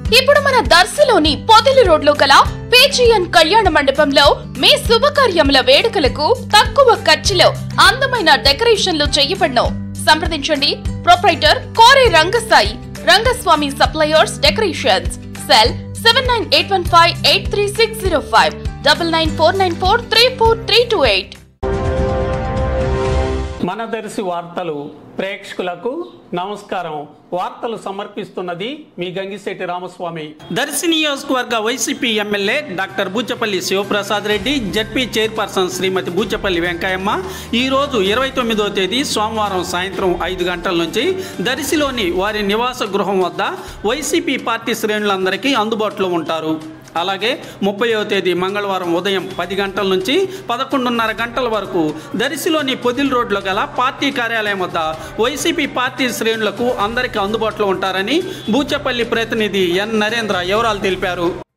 ఇప్పుడు మన దర్శిలోని పొదిలి రోడ్లో గల పేచియన్ కళ్యాణ మండపంలో మీ శుభకార్యముల వేడుకలకు తక్కువ ఖర్చులో అందమైన డెకరేషన్లు చేయబడను సంప్రదించండి ప్రొప్రైటర్ కోరే Rangasai Rangaswamy suppliers decorations cell seven nine eight one five eight three six zero five double nine four nine four three four three two eight మన దర్శి వార్తలు ప్రేక్షకులకు నమస్కారం వార్తలు సమర్పిస్తున్నది మీ గంగిశెట్టి రామస్వామి దర్శి నియోజకవర్గ YCP MLA doctor Buchapalli Sivaprasad Reddy ZP chairperson Shrimati Buchapalli Venkayamma ఈరోజు ఇరవై తొమ్మిదో తేదీ సోమవారం సాయంత్రం ఐదు గంటల నుంచి దర్శిలోని వారి నివాస గృహం వద్ద వైసీపీ పార్టీ శ్రేణులందరికీ అందుబాటులో ఉంటారు అలాగే ముప్పైవ తేదీ మంగళవారం ఉదయం పది గంటల నుంచి పదకొండున్నర గంటల వరకు దర్శిలోని పొదిల్ రోడ్లో గల పార్టీ కార్యాలయం వద్ద వైసీపీ పార్టీ శ్రేణులకు అందరికీ అందుబాటులో ఉంటారని బూచపల్లి ప్రతినిధి ఎన్ నరేంద్ర వివరాలు తెలిపారు